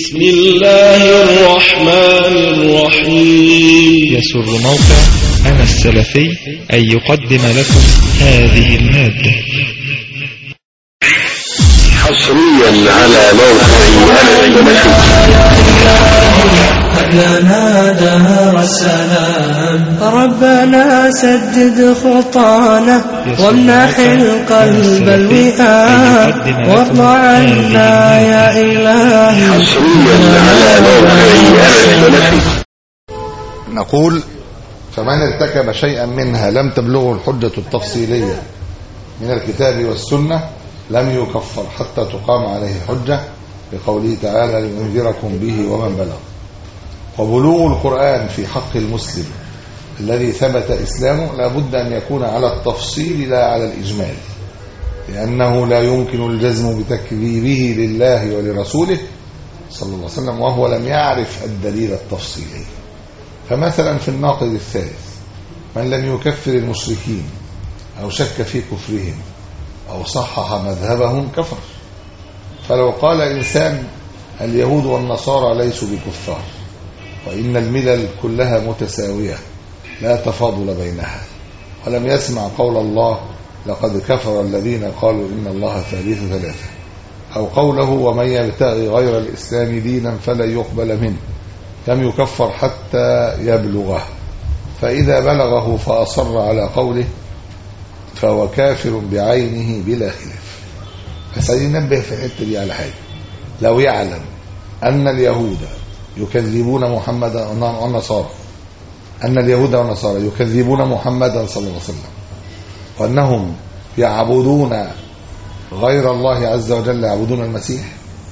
بسم الله الرحمن الرحيم يسر موقع أنا السلفي أن يقدم لكم هذه المادة حصريا على موقع أنا السلفي لنا دار السلام ربنا سدد خطانا وامنح القلب الوئام وارض عنا يا إلهي حصريا على موقع أنا السلفي نقول فمن ارتكب شيئا منها لم تبلغه الحجة التفصيلية من الكتاب والسنة لم يكفر حتى تقام عليه الحجة بقوله تعالى لينذركم به ومن بلغ وبلوغ القرآن في حق المسلم الذي ثبت إسلامه لابد أن يكون على التفصيل لا على الإجمال لأنه لا يمكن الجزم بتكذيبه لله ولرسوله صلى الله عليه وسلم وهو لم يعرف الدليل التفصيلي فمثلا في الناقض الثالث من لم يكفر المشركين أو شك في كفرهم أو صحح مذهبهم كفر فلو قال إنسان اليهود والنصارى ليسوا بكفار وإن الملل كلها متساوية لا تفاضل بينها ولم يسمع قول الله لقد كفر الذين قالوا إن الله ثالث ثلاثة أو قوله ومن يبتغي غير الإسلام دينا فلن يقبل منه لم يكفر حتى يبلغه فإذا بلغه فأصر على قوله فهو كافر بعينه بلا خلاف بس عايزين ننبه في الحته دي على حاجه لو يعلم ان اليهود يكذبون محمدا والنصارى ان اليهود والنصارى يكذبون محمدا صلى الله عليه وسلم وانهم يعبدون غير الله عز وجل يعبدون المسيح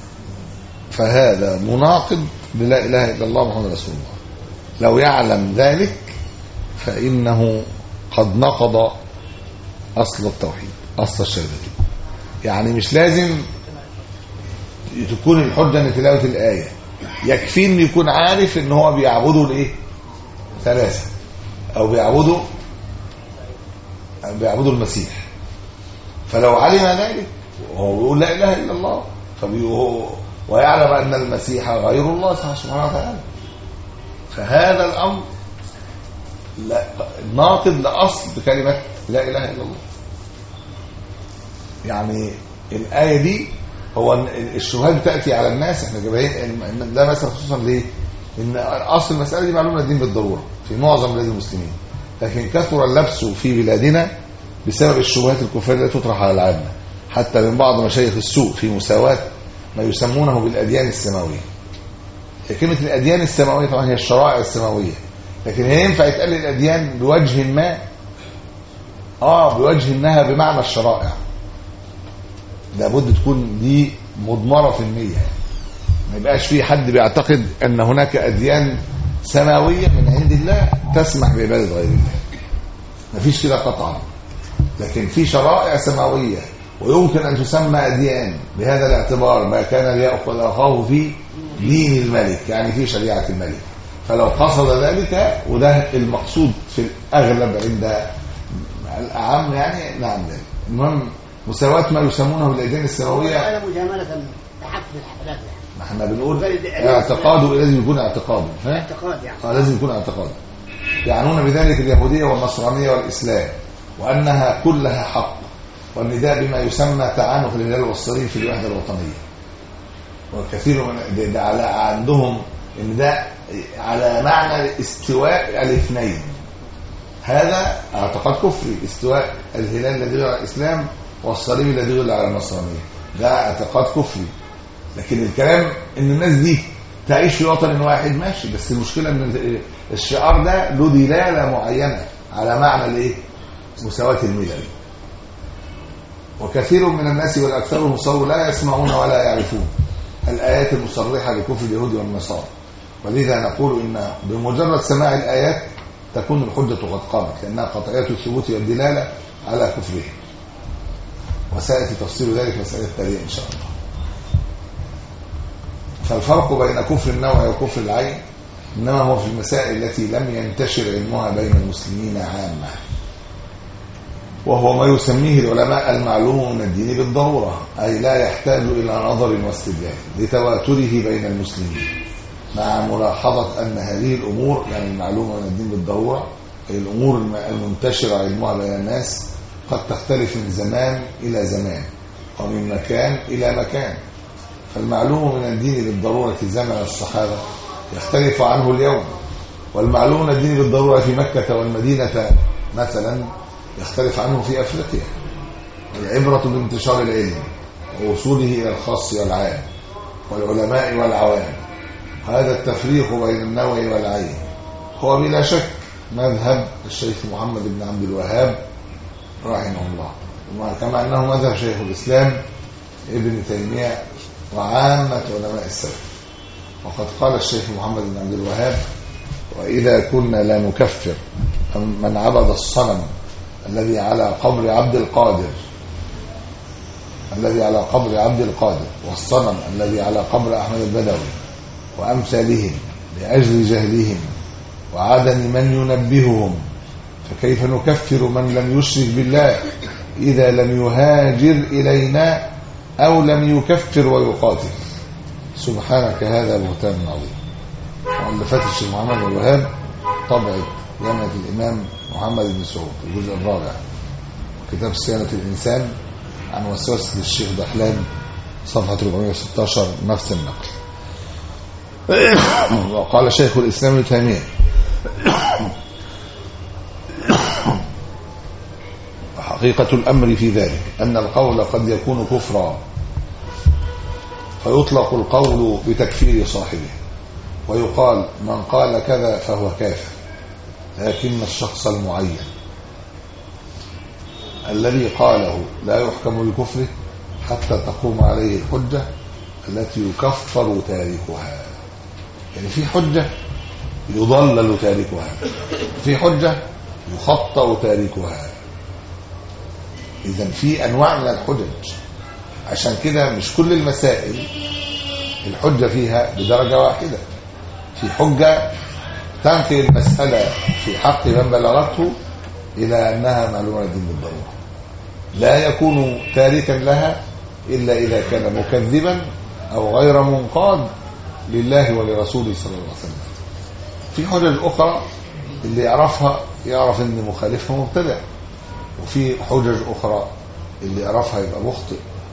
فهذا مناقض للا اله الا الله محمد رسول الله لو يعلم ذلك فانه قد نقض اصل التوحيد اصل الشهادتين يعني مش لازم تكون الحجه لتلاوه الايه يكفي انه يكون عارف ان هو بيعبدوا الايه ثلاثه او بيعبدوا بيعبدوا المسيح فلو علم ذلك وهو بيقول لا اله الا الله فبي- ويعلم ان المسيح غير الله سبحانه وتعالى فهذا الامر لا ناقض لاصل كلمه لا اله الا الله يعني الايه دي هو إن الشبهات بتاتي على الناس احنا جايبين إن ده مثلا خصوصا ليه ان اصل المساله دي معلومه الدين بالضروره في معظم بلاد المسلمين لكن كثر اللبس في بلادنا بسبب الشبهات الكفريه التي تطرح على العامه حتى من بعض مشايخ السوء في مساواه ما يسمونه بالاديان السماويه كلمه الاديان السماويه طبعا هي الشرائع السماويه لكن هي ينفع يتقال الاديان بوجه ما اه بوجه انها بمعنى الشرائع لابد تكون دي مضمره في النيه ما يبقاش في حد بيعتقد ان هناك اديان سماويه من عند الله تسمح بعباده غير الله مفيش كده قطعا لكن في شرائع سماويه ويمكن ان تسمى اديان بهذا الاعتبار ما كان ليأخذ اخاه في دين الملك يعني في شريعه الملك فلو قصد ذلك وده المقصود في الاغلب عند الاعم يعني نعم ذلك المهم مساواة ما يسمونه بالأديان السماوية هذا مجاملة تحق في الحفلات يعني ما احنا بنقول اعتقاده لازم يكون اعتقاده ها؟ اعتقاد يعني اه لازم يكون اعتقاده يعنون بذلك اليهودية والنصرانية والإسلام وأنها كلها حق والنداء بما يسمى تعانق الهلال والصليب في الوحدة الوطنية وكثير من ده ده على عندهم ان ده على معنى استواء الاثنين هذا اعتقاد كفري استواء الهلال الذي يدل على الاسلام والصليب الذي يدل على النصرانيه ده اعتقاد كفري لكن الكلام ان الناس دي تعيش في وطن واحد ماشي بس المشكله ان الشعار ده له دلاله معينه على معنى الايه مساواه الملل وكثير من الناس والاكثر مصور لا يسمعون ولا يعرفون الايات المصرحه لكفر اليهود والنصارى ولذا نقول ان بمجرد سماع الايات تكون الحجه قد قامت لانها قطعيه الثبوت والدلاله على كفرهم وسياتي تفصيل ذلك في المساله التاليه ان شاء الله فالفرق بين كفر النوع وكفر العين انما هو في المسائل التي لم ينتشر علمها بين المسلمين عامه وهو ما يسميه العلماء المعلوم من الدين بالضرورة أي لا يحتاج إلى نظر واستدلال لتواتره بين المسلمين مع ملاحظة أن هذه الأمور يعني المعلومة من الدين بالضرورة أي الأمور الم- المنتشرة علمها بين الناس قد تختلف من زمان إلى زمان ومن مكان إلى مكان فالمعلوم من الدين بالضرورة زمن الصحابة يختلف عنه اليوم والمعلوم من الدين بالضرورة في مكة والمدينة مثلا يختلف عنه في أفريقيا العبرة بانتشار العلم ووصوله إلى الخاص والعام والعلماء والعوام هذا التفريق بين النوع والعين هو بلا شك مذهب الشيخ محمد بن عبد الوهاب رحمه الله كما أنه مذهب شيخ الإسلام ابن تيمية وعامة علماء السلف وقد قال الشيخ محمد بن عبد الوهاب وإذا كنا لا نكفر من عبد الصنم الذي على قبر عبد القادر الذي على قبر عبد القادر والصنم الذي على قبر أحمد البدوي وأمثالهم لأجل جهلهم وعدم من ينبههم فكيف نكفر من لم يشرك بالله إذا لم يهاجر إلينا أو لم يكفر ويقاتل سبحانك هذا بهتان عظيم مؤلفات الشيخ محمد بن الوهاب طبعت جامعة الإمام محمد بن سعود الجزء الرابع كتاب صيانة الإنسان عن وسوسة الشيخ دحلان صفحة 416 نفس النقل وقال شيخ الإسلام ابن تيمية حقيقة الأمر في ذلك أن القول قد يكون كفرا فيطلق القول بتكفير صاحبه ويقال من قال كذا فهو كافر لكن الشخص المعين الذي قاله لا يحكم بكفره حتى تقوم عليه الحجة التي يكفر تاركها يعني في حجة يضلل تاركها في حجة يخطأ تاركها إذا في أنواع من الحجج عشان كده مش كل المسائل الحجة فيها بدرجة واحدة في حجة تنقل المسألة في حق من بلغته إلى أنها معلومة الدين بالضرورة لا يكون تاركا لها إلا إذا كان مكذبا أو غير منقاد لله ولرسوله صلى الله عليه وسلم في حجج أخرى اللي يعرفها يعرف أن مخالفها مبتدع وفي حجج أخرى اللي يعرفها يبقى مخطئ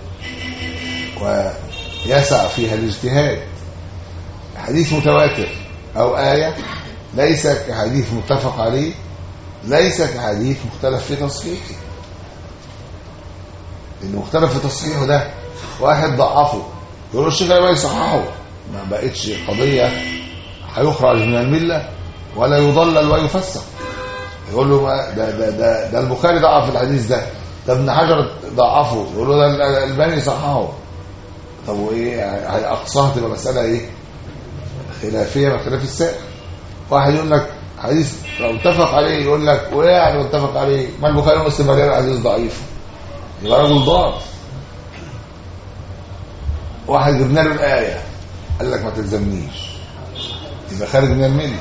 ويسع فيها الاجتهاد حديث متواتر أو آية ليس كحديث متفق عليه ليس كحديث مختلف في تصحيحه لأنه مختلف في تصحيحه ده واحد ضعفه يقول الشيخ الألباني يصححه ما بقتش قضية هيخرج من الملة ولا يضلل ويفسق يقول له ما ده ده ده, ده البخاري ضعف الحديث ده ده ابن حجر ضعفه يقول له ده الألباني صححه طب وايه اقصاها تبقى مسألة ايه خلافية من خلاف السائر واحد يقول لك حديث لو اتفق عليه يقول لك وايه يعني متفق عليه ما البخاري ومسلم عليه حديث ضعيف يبقى راجل ضار واحد جبنا له الآية قال لك ما تلزمنيش يبقى خارج من المله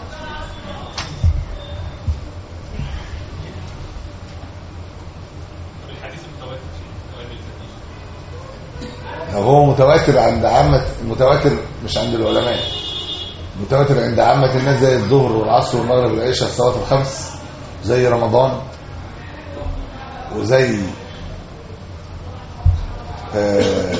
لو هو متواتر عند عامة متواتر مش عند العلماء متواتر عند عامة الناس زي الظهر والعصر والمغرب والعشاء الصلوات الخمس زي رمضان وزي آه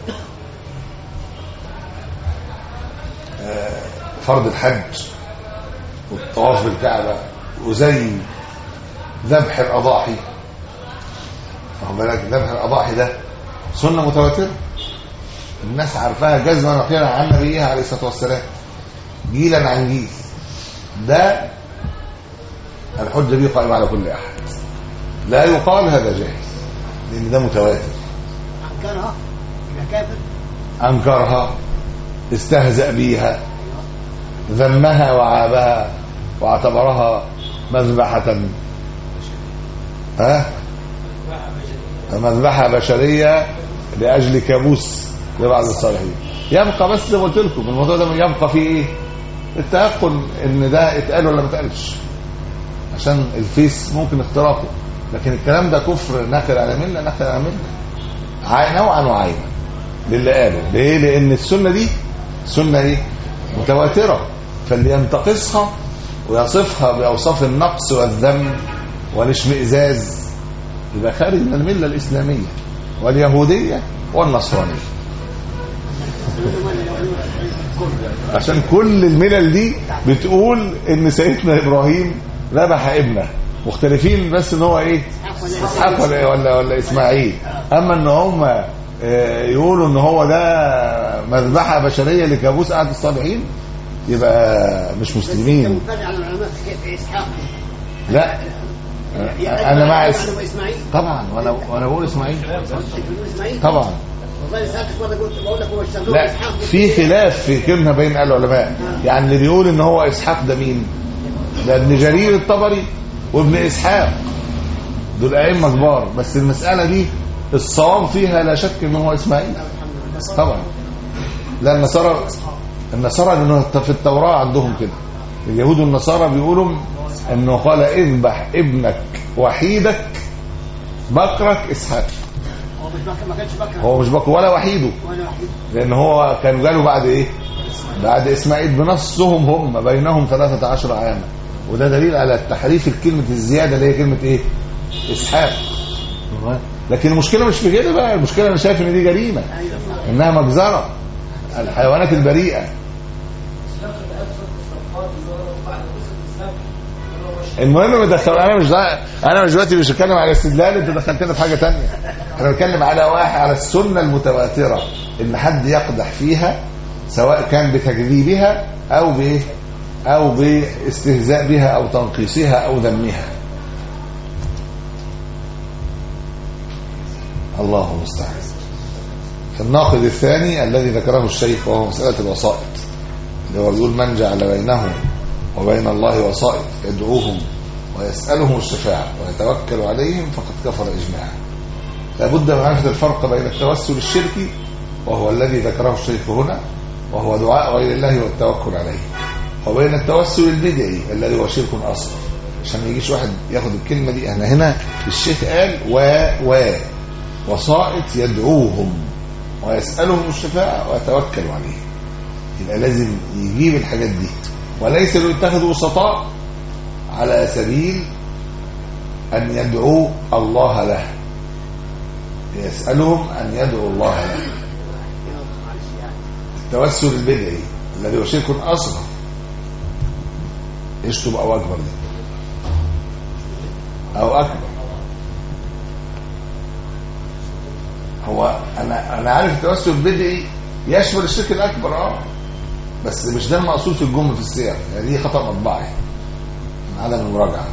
آه فرض الحج والطواف بالكعبة وزي ذبح الأضاحي واخد بالك ذبح الأضاحي ده سنة متواترة الناس عارفاها جزما وقيلا عن نبيها عليه الصلاة والسلام جيلا عن جيل ده الحجة دي قائمة على كل أحد لا يقال هذا جاهز لأن ده متواتر أنكرها يبقى كافر أنكرها استهزأ بيها ذمها وعابها واعتبرها مذبحة ها مذبحة بشرية لأجل كابوس لبعض الصالحين يبقى بس زي ما قلت لكم الموضوع ده يبقى فيه ايه التيقن ان ده اتقال ولا ما اتقالش عشان الفيس ممكن اختراقه لكن الكلام ده كفر ناقل على مله ناقل على مله عا- نوعا وعينا للي قاله ليه لان السنه دي سنه ايه متواتره فاللي ينتقصها ويصفها باوصاف النقص والذم والاشمئزاز يبقى خارج من المله الاسلاميه واليهوديه والنصرانيه عشان كل الملل دي بتقول ان سيدنا ابراهيم ذبح ابنه مختلفين بس ان هو ايه اسحاق ولا ولا ولا اسماعيل اما ان هم آه، يقولوا ان هو ده مذبحه بشريه لكابوس احد الصالحين يبقى مش مسلمين منفتح على العلماء كيف اسحاق لا انا مع إس- اسماعيل طبعا وانا وانا بقول اسماعيل اسماعيل طبعا والله سالتك مره قلت بقول لك هو الشغل لا اسحاق في خلاف في كلمه بين العلماء يعني اللي بيقول ان هو اسحاق ده مين ده ابن جرير الطبري وابن اسحاق دول ائمه كبار بس المساله دي الصواب فيها لا شك ان هو اسماعيل طبعا لا النصارى النصارى لانه في التوراه عندهم كده اليهود والنصارى بيقولوا انه قال اذبح ابنك وحيدك بكرك اسحاق هو مش بكر ما كانش بكر هو مش بكر ولا وحيده ولا وحيد لان هو كانوا قالوا بعد ايه بعد اسماعيل بنصهم هم بينهم 13 عاما وده دليل على التحريف الكلمه الزياده اللي هي كلمه ايه اسحاق لكن المشكله مش في كده بقى المشكله انا شايف ان دي جريمه انها مجزره الحيوانات البريئه المهم ما دخل انا مش دا... انا مش دلوقتي مش بتكلم على استدلال انت دخلتنا في حاجه تانية انا بتكلم على واحد على السنه المتواتره ان حد يقدح فيها سواء كان بتكذيبها او بايه او باستهزاء بها او تنقيصها او ذمها الله المستعان الناقد الثاني الذي ذكره الشيخ وهو مسألة الوسائط اللي هو بيقول من جعل بينه وبين الله وسائط يدعوهم ويسألهم الشفاعة ويتوكل عليهم فقد كفر إجماعا لابد من معرفة الفرق بين التوسل الشركي وهو الذي ذكره الشيخ هنا وهو دعاء غير الله والتوكل عليه وبين التوسل البدعي الذي هو شرك أصغر عشان ما يجيش واحد ياخد الكلمة دي احنا هنا الشيخ قال و و وسائط يدعوهم ويسألهم الشفاعة ويتوكل عليه يبقى لازم يجيب الحاجات دي وليس يتخذ وسطاء على سبيل أن يدعو الله له يسألهم أن يدعو الله له التوسل البدعي الذي هو شرك أصغر ايش تبقى أو أكبر دي أو أكبر هو أنا أنا عارف التوسل البدعي يشمل الشرك الأكبر أه بس مش ده المقصود في الجمله في السياق يعني دي خطا مطبعي من عدم المراجعه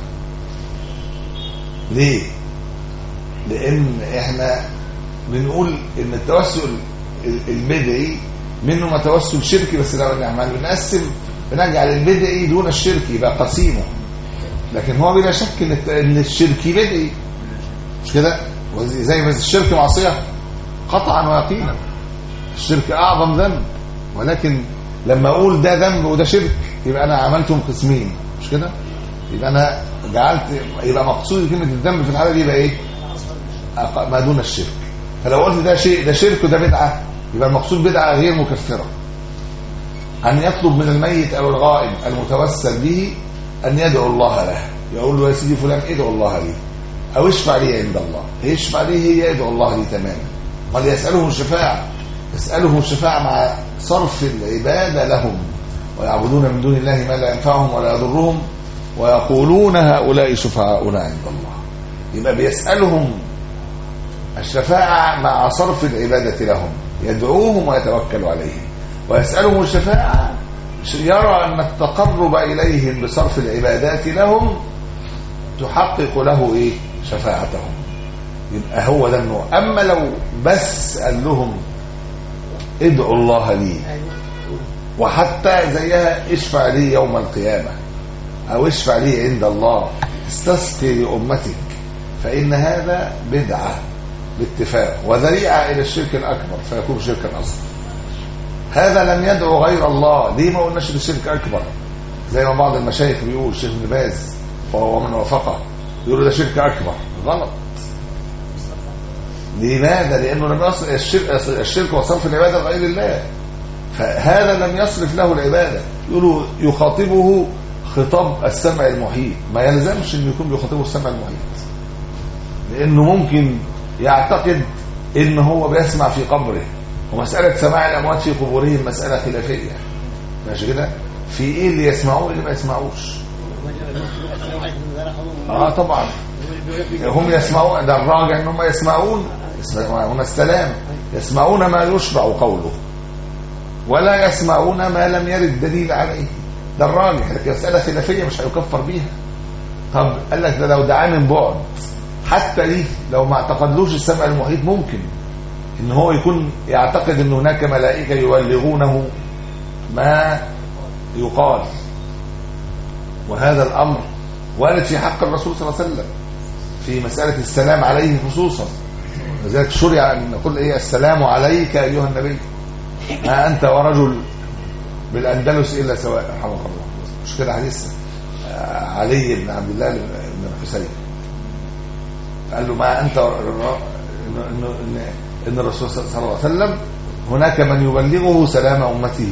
ليه لان احنا بنقول ان التوسل ال- البدعي منه ما توسل شركي بس لو نعمل بنقسم بنجعل البدعي دون الشركي يبقى قسيمه لكن هو بلا شك ان الت- ان الشركي بدعي مش كده وزي- زي ما الشرك معصيه قطعا ويقينا الشرك اعظم ذنب ولكن لما اقول ده ذنب وده شرك يبقى انا عملتهم قسمين مش كده يبقى انا جعلت يبقى مقصود كلمه الذنب في الحاله دي يبقى ايه أق- ما دون الشرك فلو قلت ده شيء ده شرك وده بدعه يبقى المقصود بدعه غير مكفره ان يطلب من الميت او الغائب المتوسل به ان يدعو الله له يقول له يا سيدي فلان ادعو الله لي او اشفع لي عند الله يشفع لي هي يدعو الله لي تماما قال يساله الشفاعه يساله الشفاعه مع صرف العباده لهم ويعبدون من دون الله ما لا ينفعهم ولا يضرهم ويقولون هؤلاء شفعاؤنا عند الله يبقى بيسالهم الشفاعه مع صرف العباده لهم يدعوهم ويتوكل عليهم ويسالهم الشفاعه يرى ان التقرب اليهم بصرف العبادات لهم تحقق له ايه شفاعتهم يبقى هو ده النوع اما لو بس قال لهم ادعوا الله لي وحتى زيها اشفع لي يوم القيامة او اشفع لي عند الله استسقي لأمتك فإن هذا بدعة باتفاق وذريعة إلى الشرك الأكبر فيكون شركا أصغر هذا لم يدعو غير الله ليه ما قلناش ده شرك أكبر زي ما بعض المشايخ بيقول الشيخ ابن باز وهو من وافقه يقولوا ده شرك أكبر غلط لماذا لانه لم يصل الشرك الشرك وصرف العباده لغير الله فهذا لم يصرف له العباده يقولوا يخاطبه خطاب السمع المحيط ما يلزمش انه يكون بيخاطبه السمع المحيط لانه ممكن يعتقد ان هو بيسمع في قبره ومساله سماع الاموات في قبورهم مساله خلافيه ماشي كده في ايه اللي يسمعوه واللي ما يسمعوش اه طبعا هم يسمعون ده الراجع ان هم يسمعون يسمعون السلام يسمعون ما يشرع قوله ولا يسمعون ما لم يرد دليل عليه ده الراجح لكن مسألة خلافية مش هيكفر بيها طب قال لك ده لو دعاه من بعد حتى دي لو ما اعتقدلوش السمع المحيط ممكن ان هو يكون يعتقد ان هناك ملائكة يبلغونه ما يقال وهذا الامر وارد في حق الرسول صلى الله عليه وسلم في مسألة السلام عليه خصوصا لذلك شرع ان نقول ايه السلام عليك ايها النبي ما انت ورجل بالاندلس الا سواء رحمه الله مش كده حديث آه، علي بن عبد الله بن الحسين قال له ما انت ور- إن, إن, إن, ان الرسول صلى الله عليه وسلم هناك من يبلغه سلام امته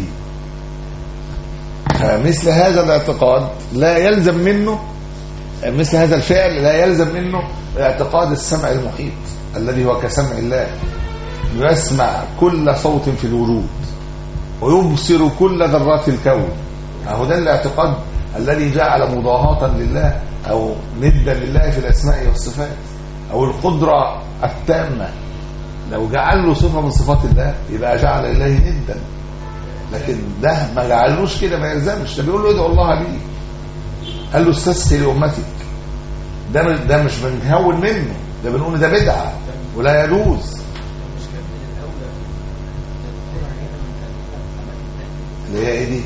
فمثل هذا الاعتقاد لا يلزم منه مثل هذا الفعل لا يلزم منه اعتقاد السمع المحيط الذي هو كسمع الله يسمع كل صوت في الوجود ويبصر كل ذرات الكون اهو ده الاعتقاد الذي جعل مضاهاة لله او ندا لله في الاسماء والصفات او القدرة التامة لو جعل له صفة من صفات الله يبقى جعل لله ندا لكن ده ما جعلوش كده ما يلزمش ده بيقول له ادعو الله لي قال له استسقي لامتك ده مش- ده مش بنهون منه ده بنقول إن ده بدعه ولا يجوز اللي هي ايه دي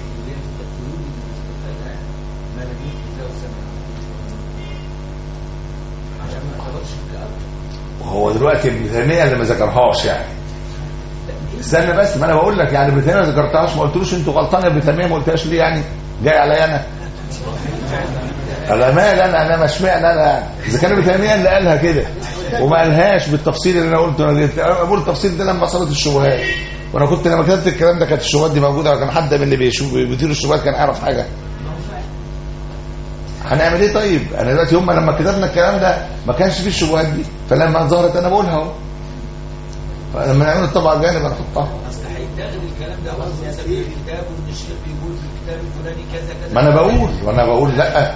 وهو دلوقتي ابن تيميه اللي ما ذكرهاش يعني استنى بس ما انا بقول لك يعني ابن تيميه ما ذكرتهاش ما قلتلوش انتوا غلطان يا ابن تيميه ما قلتهاش ليه يعني جاي عليا انا انا مال انا انا مش معنى انا يعني اذا كان ابن تيميه اللي قالها كده وما قالهاش بالتفصيل اللي انا قلته انا قلت- أنا بقول التفصيل ده لما صارت الشبهات وانا كنت لما كتبت الكلام ده كانت الشبهات دي موجوده وكان حد من اللي بيشوف بيثير الشبهات كان يعرف حاجه هنعمل ايه طيب انا دلوقتي هم لما كتبنا الكلام ده ما كانش فيه الشبهات دي فلما ظهرت انا بقولها اهو فلما نعمل الطبعه الجانب هنحطها اصل هيتاخد الكلام ده واساسا في الكتاب وان الشيخ بيقول في الكتاب الفلاني كذا كذا ما انا بقول وانا بقول لا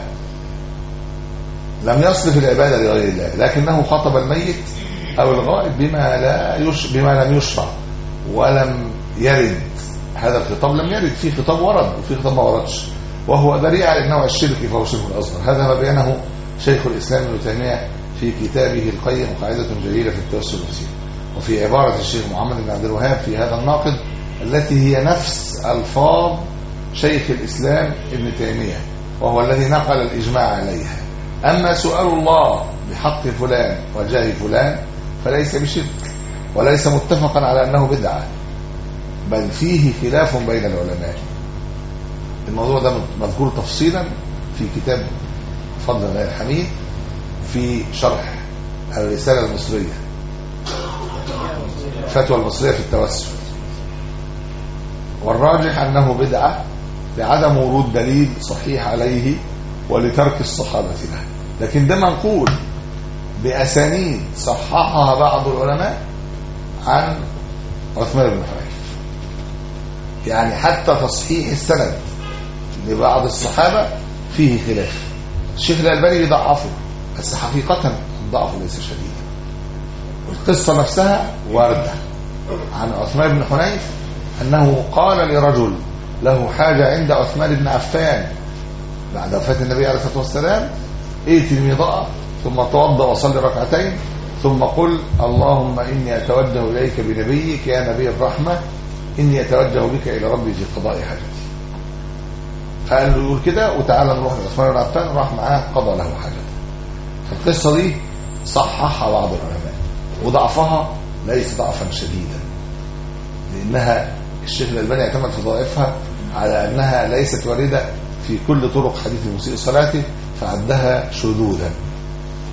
لم يصرف العباده لغير الله لكنه خطب الميت او الغائب بما لا يش بما لم يشرع ولم يرد هذا الخطاب لم يرد في خطاب ورد وفي خطاب ما وردش وهو ذريعه للنوع الشركي فهو شرك الاصغر هذا ما بينه شيخ الاسلام ابن تيميه في كتابه القيم قاعده جليله في التوسل والوسيله وفي عباره الشيخ محمد بن عبد الوهاب في هذا الناقد التي هي نفس الفاظ شيخ الإسلام ابن تيمية وهو الذي نقل الإجماع عليها أما سؤال الله بحق فلان وجاه فلان فليس بشرك وليس متفقا على أنه بدعة بل فيه خلاف بين العلماء الموضوع ده مذكور تفصيلا في كتاب فضل الله الحميد في شرح الرسالة المصرية الفتوى المصرية في التوسل والراجح أنه بدعة لعدم ورود دليل صحيح عليه ولترك الصحابة له لكن ده منقول بأسانيد صححها بعض العلماء عن عثمان بن حنيف يعني حتى تصحيح السند لبعض الصحابة فيه خلاف الشيخ الألباني يضعفه بس حقيقة الضعف ليس شديدا والقصة نفسها واردة عن عثمان بن حنيف أنه قال لرجل له حاجة عند عثمان بن عفان بعد وفاة النبي عليه الصلاة والسلام ائت المضاء ثم توضأ وصلي ركعتين ثم قل اللهم إني أتوجه إليك بنبيك يا نبي الرحمة إني أتوجه بك إلى ربي في قضاء حاجتي فقال له يقول كده وتعالى نروح لعثمان بن عفان راح معاه قضى له حاجته فالقصة دي صححها بعض العلماء وضعفها ليس ضعفا شديدا لأنها الشيخ الألباني اعتمد في ضعفها على أنها ليست واردة في كل طرق حديث المسيء صلاته فعدها شذوذا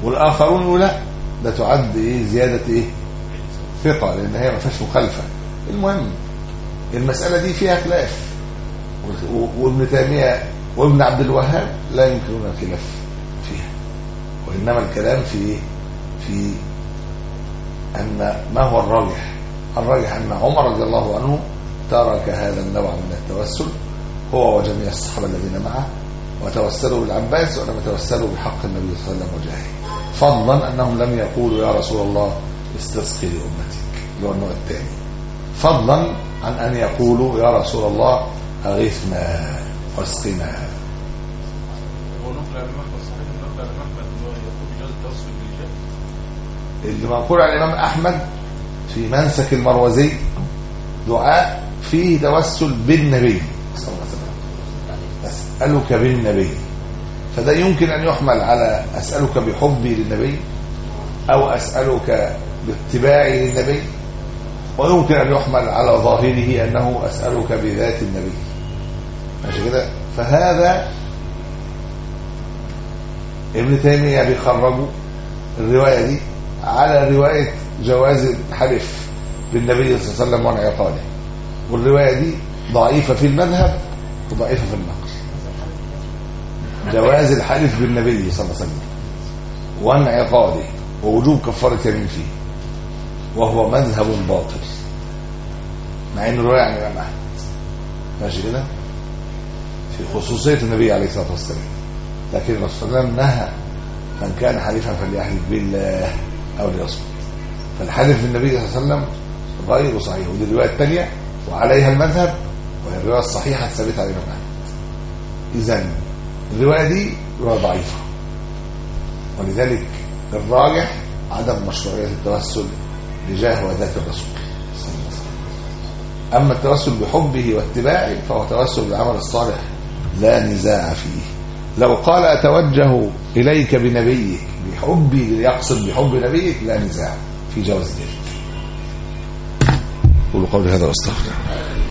والآخرون يقول لا ده تعد إيه زيادة إيه ثقة لأن هي ما فيهاش مخالفة المهم المسألة دي فيها خلاف و- وابن تيمية وابن عبد الوهاب لا يمكنون الخلاف فيها وإنما الكلام في إيه؟ في أن ما هو الراجح الراجح أن عمر رضي الله عنه ترك هذا النوع من التوسل هو وجميع الصحابة الذين معه وتوسلوا بالعباس ولم يتوسلوا بحق النبي صلى الله عليه وسلم وجاهه فضلا أنهم لم يقولوا يا رسول الله استسقي لأمتك اللي هو النوع الثاني فضلا عن أن يقولوا يا رسول الله أغثنا واسقنا هو نقل عن احمد صحيح نقل عن احمد ان هو يقول بجواز التوسل بالرجال اللي منقول عن الإمام أحمد في منسك المروزي دعاء فيه توسل بالنبي صلى الله عليه وسلم أسألك بالنبي فده يمكن أن يحمل على أسألك بحبي للنبي أو أسألك باتباعي للنبي ويمكن أن يحمل على ظاهره أنه أسألك بذات النبي ماشي كده فهذا ابن تيمية بيخرجوا الرواية دي على رواية جواز الحلف بالنبي صلى الله عليه وسلم وانعقاده والرواية دي ضعيفة في المذهب وضعيفة في النقل جواز الحلف بالنبي صلى الله عليه وسلم وانعقاده ووجوب كفارة يمين فيه وهو مذهب باطل مع انه رواية عن الإمام أحمد ماشي كده في خصوصية النبي عليه الصلاة والسلام لكن الرسول صلى الله عليه وسلم نهى من كان حليفا فليحلف بالله او ليصمت فالحلف بالنبي صلى الله عليه وسلم غير صحيح ودي الروايه الثانيه وعليها المذهب وهي الروايه الصحيحه الثابته عن الامام احمد اذا الروايه دي روايه ضعيفه ولذلك الراجح عدم مشروعيه التوسل لجاه وذات الرسول صلى الله عليه وسلم اما التوسل بحبه واتباعه فهو توسل بالعمل الصالح لا نزاع فيه لو قال أتوجه إليك بنبيك بحبي يقصد بحب نبيك لا نزاع في جواز ذلك قولوا قولي هذا واستغفر